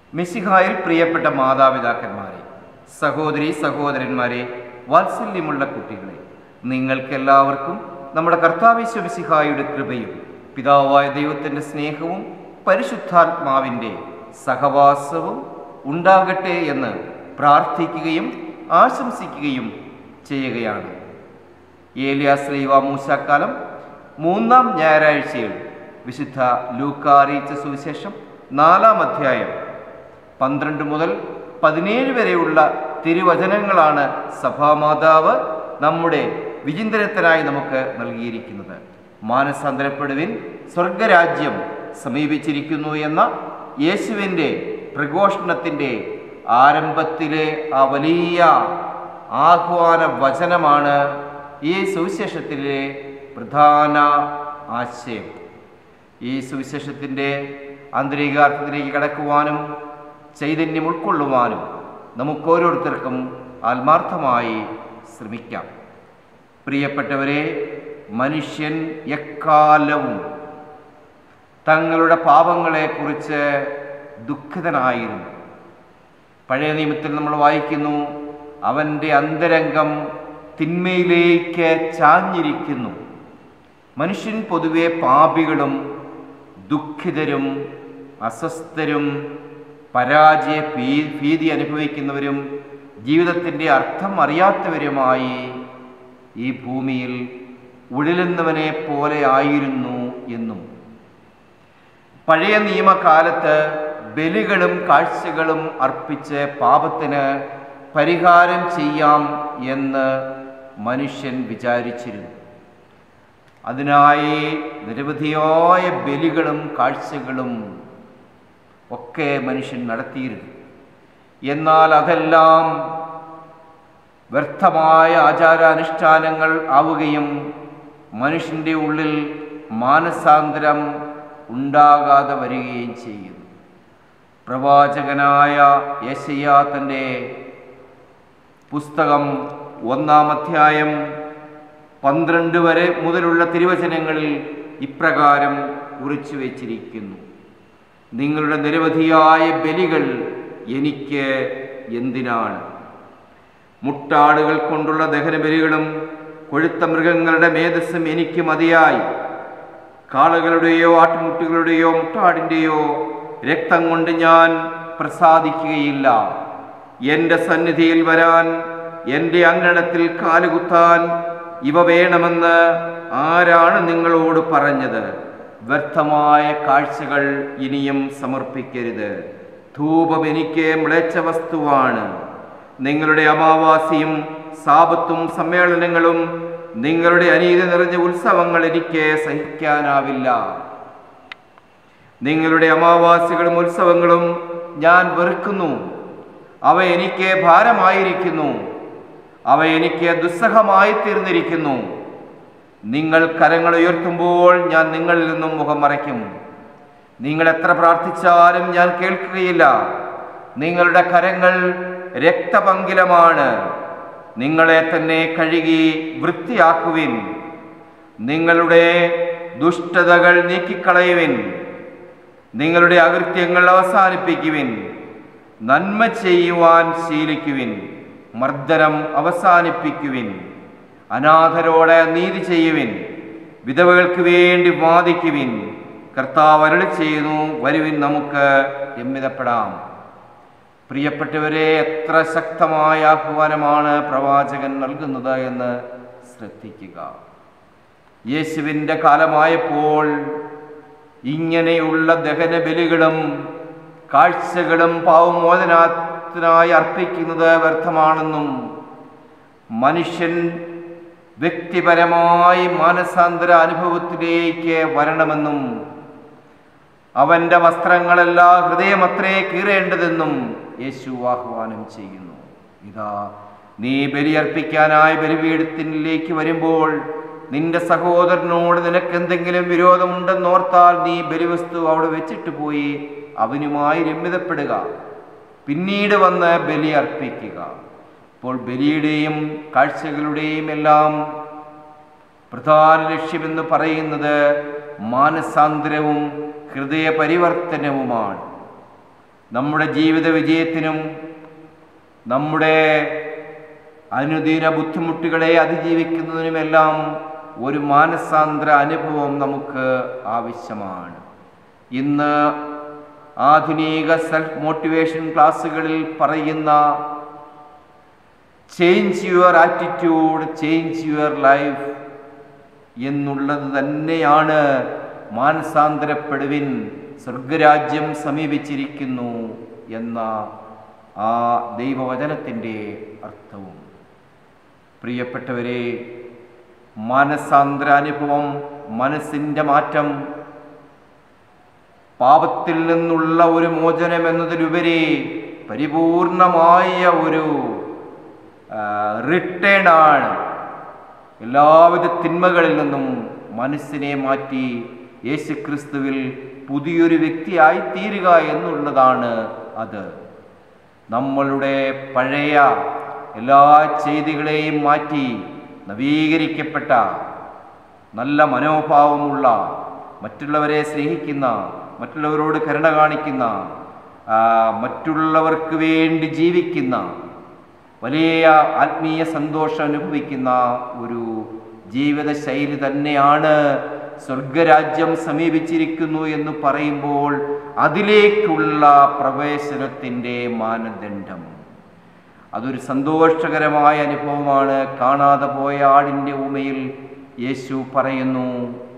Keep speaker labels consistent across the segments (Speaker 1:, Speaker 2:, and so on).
Speaker 1: മിശിഹായിൽ പ്രിയപ്പെട്ട മാതാപിതാക്കന്മാരെ സഹോദരി സഹോദരന്മാരെ വാത്സല്യമുള്ള കുട്ടികളെ നിങ്ങൾക്കെല്ലാവർക്കും നമ്മുടെ കർത്താവിശ്വ മിശിഹായുടെ കൃപയും പിതാവായ ദൈവത്തിൻ്റെ സ്നേഹവും പരിശുദ്ധാത്മാവിൻ്റെ സഹവാസവും ഉണ്ടാകട്ടെ എന്ന് പ്രാർത്ഥിക്കുകയും ആശംസിക്കുകയും ചെയ്യുകയാണ് ഏലിയാശ്രീവ മൂശാക്കാലം മൂന്നാം ഞായറാഴ്ചയിൽ വിശുദ്ധ ലൂക്ക അറിയിച്ച സുവിശേഷം നാലാം അധ്യായം പന്ത്രണ്ട് മുതൽ പതിനേഴ് വരെയുള്ള തിരുവചനങ്ങളാണ് സഭാമാതാവ് നമ്മുടെ വിചിന്തനത്തിനായി നമുക്ക് നൽകിയിരിക്കുന്നത് മാനസാന്തരപ്പെടുവിൻ സ്വർഗരാജ്യം സമീപിച്ചിരിക്കുന്നു എന്ന യേശുവിൻ്റെ പ്രഘോഷണത്തിൻ്റെ ആരംഭത്തിലെ ആ വലിയ ആഹ്വാന വചനമാണ് ഈ സുവിശേഷത്തിലെ പ്രധാന ആശയം ഈ സുവിശേഷത്തിൻ്റെ ആന്തരികാർത്ഥത്തിലേക്ക് കടക്കുവാനും ചൈതന്യം ഉൾക്കൊള്ളുവാനും നമുക്കോരോരുത്തർക്കും ആത്മാർത്ഥമായി ശ്രമിക്കാം പ്രിയപ്പെട്ടവരെ മനുഷ്യൻ എക്കാലവും തങ്ങളുടെ പാപങ്ങളെക്കുറിച്ച് ദുഃഖിതനായിരുന്നു പഴയ നിയമത്തിൽ നമ്മൾ വായിക്കുന്നു അവൻ്റെ അന്തരംഗം തിന്മയിലേക്ക് ചാഞ്ഞിരിക്കുന്നു മനുഷ്യൻ പൊതുവെ പാപികളും ദുഃഖിതരും അസ്വസ്ഥരും പരാജയ ഭീ ഭീതി അനുഭവിക്കുന്നവരും ജീവിതത്തിൻ്റെ അർത്ഥം അറിയാത്തവരുമായി ഈ ഭൂമിയിൽ ഉഴലുന്നവനെ പോലെ ആയിരുന്നു എന്നും പഴയ നിയമകാലത്ത് ബലികളും കാഴ്ചകളും അർപ്പിച്ച് പാപത്തിന് പരിഹാരം ചെയ്യാം എന്ന് മനുഷ്യൻ വിചാരിച്ചിരുന്നു അതിനായി നിരവധിയായ ബലികളും കാഴ്ചകളും ഒക്കെ മനുഷ്യൻ നടത്തിയിരുന്നു എന്നാൽ അതെല്ലാം വ്യർത്ഥമായ ആചാരാനുഷ്ഠാനങ്ങൾ ആവുകയും മനുഷ്യൻ്റെ ഉള്ളിൽ മാനസാന്തരം ഉണ്ടാകാതെ വരികയും ചെയ്യുന്നു പ്രവാചകനായ യശയ്യ തൻ്റെ പുസ്തകം ഒന്നാം അധ്യായം പന്ത്രണ്ട് വരെ മുതലുള്ള തിരുവചനങ്ങളിൽ ഇപ്രകാരം കുറിച്ചു വച്ചിരിക്കുന്നു നിങ്ങളുടെ നിരവധിയായ ബലികൾ എനിക്ക് എന്തിനാണ് മുട്ടാടുകൾ കൊണ്ടുള്ള ദഹനബലികളും കൊഴുത്ത മൃഗങ്ങളുടെ മേധസ്സും എനിക്ക് മതിയായി കാളകളുടെയോ ആട്ടുമുട്ടുകളുടെയോ മുട്ടാടിൻ്റെയോ രക്തം കൊണ്ട് ഞാൻ പ്രസാദിക്കുകയില്ല എൻ്റെ സന്നിധിയിൽ വരാൻ എൻ്റെ അങ്കണത്തിൽ കാലുകുത്താൻ ഇവ വേണമെന്ന് ആരാണ് നിങ്ങളോട് പറഞ്ഞത് വ്യർത്ഥമായ കാഴ്ചകൾ ഇനിയും സമർപ്പിക്കരുത് ധൂപം എനിക്ക് മ്ലേച്ഛ വസ്തുവാണ് നിങ്ങളുടെ അമാവാസിയും സാപത്തും സമ്മേളനങ്ങളും നിങ്ങളുടെ അനീതി നിറഞ്ഞ ഉത്സവങ്ങൾ എനിക്ക് സഹിക്കാനാവില്ല നിങ്ങളുടെ അമാവാസികളും ഉത്സവങ്ങളും ഞാൻ വെറുക്കുന്നു അവ എനിക്ക് ഭാരമായിരിക്കുന്നു അവ എനിക്ക് ദുസ്സഹമായി തീർന്നിരിക്കുന്നു നിങ്ങൾ കരങ്ങൾ ഉയർത്തുമ്പോൾ ഞാൻ നിങ്ങളിൽ നിന്നും മുഖം മറയ്ക്കും നിങ്ങൾ എത്ര പ്രാർത്ഥിച്ചാലും ഞാൻ കേൾക്കുകയില്ല നിങ്ങളുടെ കരങ്ങൾ രക്തപങ്കിലമാണ് നിങ്ങളെ തന്നെ കഴുകി വൃത്തിയാക്കുവിൻ നിങ്ങളുടെ ദുഷ്ടതകൾ നീക്കിക്കളയുവിൻ നിങ്ങളുടെ അകൃത്യങ്ങൾ അവസാനിപ്പിക്കുവിൻ നന്മ ചെയ്യുവാൻ ശീലിക്കുവിൻ മർദ്ദനം അവസാനിപ്പിക്കുവിൻ അനാഥരോട് നീതി ചെയ്യുവിൻ വിധവകൾക്ക് വേണ്ടി വാദിക്കുവിൻ കർത്താവ് അരളി ചെയ്യുന്നു വരുവിൻ നമുക്ക് രമ്യതപ്പെടാം പ്രിയപ്പെട്ടവരെ എത്ര ശക്തമായ ആഹ്വാനമാണ് പ്രവാചകൻ നൽകുന്നത് എന്ന് ശ്രദ്ധിക്കുക യേശുവിൻ്റെ കാലമായപ്പോൾ ഇങ്ങനെയുള്ള ദഹനബലികളും കാഴ്ചകളും പാവമോചനത്തിനായി അർപ്പിക്കുന്നത് വ്യർത്ഥമാണെന്നും മനുഷ്യൻ വ്യക്തിപരമായി മാനസാന്തര അനുഭവത്തിലേക്ക് വരണമെന്നും അവൻ്റെ വസ്ത്രങ്ങളല്ല ഹൃദയമത്രേ കീറേണ്ടതെന്നും യേശു ആഹ്വാനം ചെയ്യുന്നു ഇതാ നീ ബലിയർപ്പിക്കാനായി ബലിപീഠത്തിലേക്ക് വരുമ്പോൾ നിന്റെ സഹോദരനോട് നിനക്ക് എന്തെങ്കിലും വിരോധമുണ്ടെന്നോർത്താൽ നീ ബലിവസ്തു അവിടെ വെച്ചിട്ട് പോയി അവനുമായി രമ്യതപ്പെടുക പിന്നീട് വന്ന് ബലി അർപ്പിക്കുക അപ്പോൾ ബലിയുടെയും കാഴ്ചകളുടെയും എല്ലാം പ്രധാന ലക്ഷ്യമെന്ന് പറയുന്നത് മാനസാന്തരവും ഹൃദയ പരിവർത്തനവുമാണ് നമ്മുടെ ജീവിത വിജയത്തിനും നമ്മുടെ അനുദിന ബുദ്ധിമുട്ടുകളെ അതിജീവിക്കുന്നതിനുമെല്ലാം ഒരു മാനസാന്തര അനുഭവം നമുക്ക് ആവശ്യമാണ് ഇന്ന് ആധുനിക സെൽഫ് മോട്ടിവേഷൻ ക്ലാസ്സുകളിൽ പറയുന്ന change your attitude change your life എന്നുള്ളത് തന്നെയാണ് മാനസാന്തരപ്പെടുവിൻ സ്വർഗരാജ്യം സമീപിച്ചിരിക്കുന്നു എന്ന ആ ദൈവവചനത്തിൻ്റെ അർത്ഥവും പ്രിയപ്പെട്ടവരെ മാനസാന്തരാനുഭവം മനസ്സിൻ്റെ മാറ്റം പാപത്തിൽ നിന്നുള്ള ഒരു മോചനം എന്നതിലുപരി പരിപൂർണമായ ഒരു റിട്ടേൺ ആണ് എല്ലാവിധ തിന്മകളിൽ നിന്നും മനസ്സിനെ മാറ്റി യേശുക്രിസ്തുവിൽ പുതിയൊരു വ്യക്തിയായി തീരുക എന്നുള്ളതാണ് അത് നമ്മളുടെ പഴയ എല്ലാ ചെയ്തികളെയും മാറ്റി നവീകരിക്കപ്പെട്ട നല്ല മനോഭാവമുള്ള മറ്റുള്ളവരെ സ്നേഹിക്കുന്ന മറ്റുള്ളവരോട് കരുണ കാണിക്കുന്ന ആ, മറ്റുള്ളവർക്ക് വേണ്ടി ജീവിക്കുന്ന വലിയ ആത്മീയ സന്തോഷം അനുഭവിക്കുന്ന ഒരു ജീവിത ശൈലി തന്നെയാണ് സ്വർഗരാജ്യം സമീപിച്ചിരിക്കുന്നു എന്ന് പറയുമ്പോൾ അതിലേക്കുള്ള പ്രവേശനത്തിൻ്റെ മാനദണ്ഡം അതൊരു സന്തോഷകരമായ അനുഭവമാണ് കാണാതെ പോയ ആടിൻ്റെ ഉമയിൽ യേശു പറയുന്നു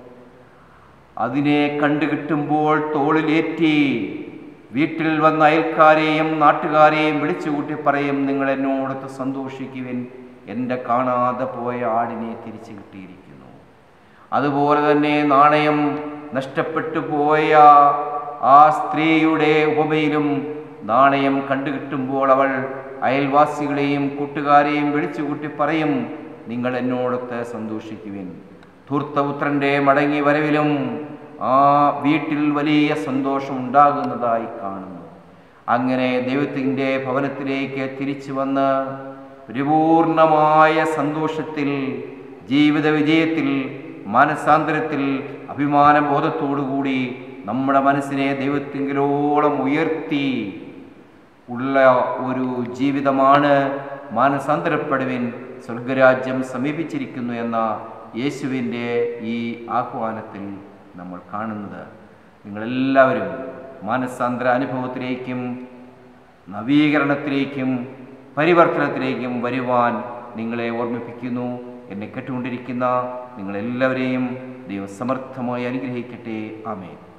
Speaker 1: അതിനെ കണ്ടുകിട്ടുമ്പോൾ തോളിലേറ്റി വീട്ടിൽ വന്ന അയൽക്കാരെയും നാട്ടുകാരെയും വിളിച്ചുകൂട്ടി പറയും നിങ്ങൾ എന്നോടൊത്ത് സന്തോഷിക്കുവിൻ എൻ്റെ കാണാതെ പോയ ആടിനെ തിരിച്ചു കിട്ടിയിരിക്കുന്നു അതുപോലെ തന്നെ നാണയം നഷ്ടപ്പെട്ടു പോയ ആ സ്ത്രീയുടെ ഉപമയിലും നാണയം കണ്ടുകിട്ടുമ്പോൾ അവൾ അയൽവാസികളെയും കൂട്ടുകാരെയും വിളിച്ചുകൂട്ടി പറയും നിങ്ങൾ എന്നോടൊത്ത് സന്തോഷിക്കുവിൻ ധൂർത്തപുത്രൻ്റെ മടങ്ങി വരവിലും ആ വീട്ടിൽ വലിയ സന്തോഷം ഉണ്ടാകുന്നതായി കാണുന്നു അങ്ങനെ ദൈവത്തിൻ്റെ ഭവനത്തിലേക്ക് തിരിച്ചു വന്ന് പരിപൂർണമായ സന്തോഷത്തിൽ ജീവിത വിജയത്തിൽ മാനസാന്തരത്തിൽ അഭിമാനബോധത്തോടുകൂടി നമ്മുടെ മനസ്സിനെ ദൈവത്തിങ്കിലോളം ഉയർത്തി ഉള്ള ഒരു ജീവിതമാണ് മാനസാന്തരപ്പെടുവിൻ സ്വർഗരാജ്യം സമീപിച്ചിരിക്കുന്നു എന്ന യേശുവിൻ്റെ ഈ ആഹ്വാനത്തിൽ നമ്മൾ കാണുന്നത് നിങ്ങളെല്ലാവരും മാനസാന്തര അനുഭവത്തിലേക്കും നവീകരണത്തിലേക്കും പരിവർത്തനത്തിലേക്കും വരുവാൻ നിങ്ങളെ ഓർമ്മിപ്പിക്കുന്നു എന്നെ കേട്ടുകൊണ്ടിരിക്കുന്ന നിങ്ങളെല്ലാവരെയും ദൈവം സമർത്ഥമായി അനുഗ്രഹിക്കട്ടെ ആമേൻ